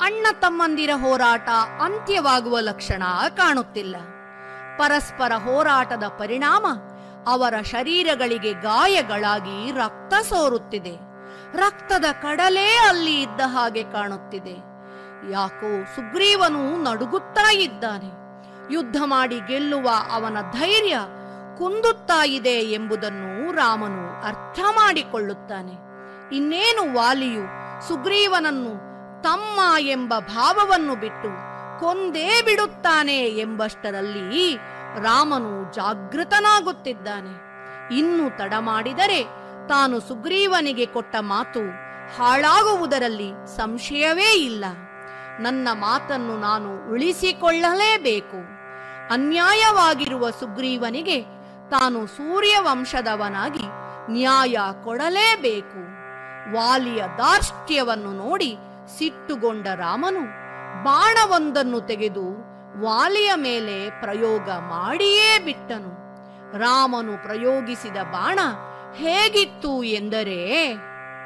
ಅಣ್ಣ ತಮ್ಮಂದಿರ ಹೋರಾಟ ಅಂತ್ಯವಾಗುವ ಲಕ್ಷಣ ಕಾಣುತ್ತಿಲ್ಲ ಪರಸ್ಪರ ಹೋರಾಟದ ಪರಿಣಾಮ ಅವರ ಶರೀರಗಳಿಗೆ ಗಾಯಗಳಾಗಿ ರಕ್ತ ಸೋರುತ್ತಿದೆ ರಕ್ತದ ಕಡಲೇ ಅಲ್ಲಿ ಇದ್ದ ಹಾಗೆ ಕಾಣುತ್ತಿದೆ ಯಾಕೋ ಸುಗ್ರೀವನು ನಡುಗುತ್ತಾ ಇದ್ದಾನೆ ಯುದ್ಧ ಮಾಡಿ ಗೆಲ್ಲುವ ಅವನ ಧೈರ್ಯ ಕುಂದುತ್ತಾ ಇದೆ ಎಂಬುದನ್ನು ರಾಮನು ಅರ್ಥ ಮಾಡಿಕೊಳ್ಳುತ್ತಾನೆ ಇನ್ನೇನು ವಾಲಿಯು ಸುಗ್ರೀವನನ್ನು ತಮ್ಮ ಎಂಬ ಭಾವವನ್ನು ಬಿಟ್ಟು ಕೊಂದೇ ಬಿಡುತ್ತಾನೆ ಎಂಬಷ್ಟರಲ್ಲಿ ರಾಮನು ಜಾಗೃತನಾಗುತ್ತಿದ್ದಾನೆ ಇನ್ನು ತಡ ಮಾಡಿದರೆ ತಾನು ಸುಗ್ರೀವನಿಗೆ ಕೊಟ್ಟ ಮಾತು ಹಾಳಾಗುವುದರಲ್ಲಿ ಸಂಶಯವೇ ಇಲ್ಲ ನನ್ನ ಮಾತನ್ನು ನಾನು ಉಳಿಸಿಕೊಳ್ಳಲೇಬೇಕು ಅನ್ಯಾಯವಾಗಿರುವ ಸುಗ್ರೀವನಿಗೆ ತಾನು ಸೂರ್ಯವಂಶದವನಾಗಿ ನ್ಯಾಯ ಕೊಡಲೇಬೇಕು ವಾಲಿಯ ದಾರ್ಷ್ಟ್ಯವನ್ನು ನೋಡಿ ಸಿಟ್ಟುಗೊಂಡ ರಾಮನು ಬಾಣವೊಂದನ್ನು ತೆಗೆದು ವಾಲಿಯ ಮೇಲೆ ಪ್ರಯೋಗ ಮಾಡಿಯೇ ಬಿಟ್ಟನು ರಾಮನು ಪ್ರಯೋಗಿಸಿದ ಬಾಣ ಹೇಗಿತ್ತು ಎಂದರೆ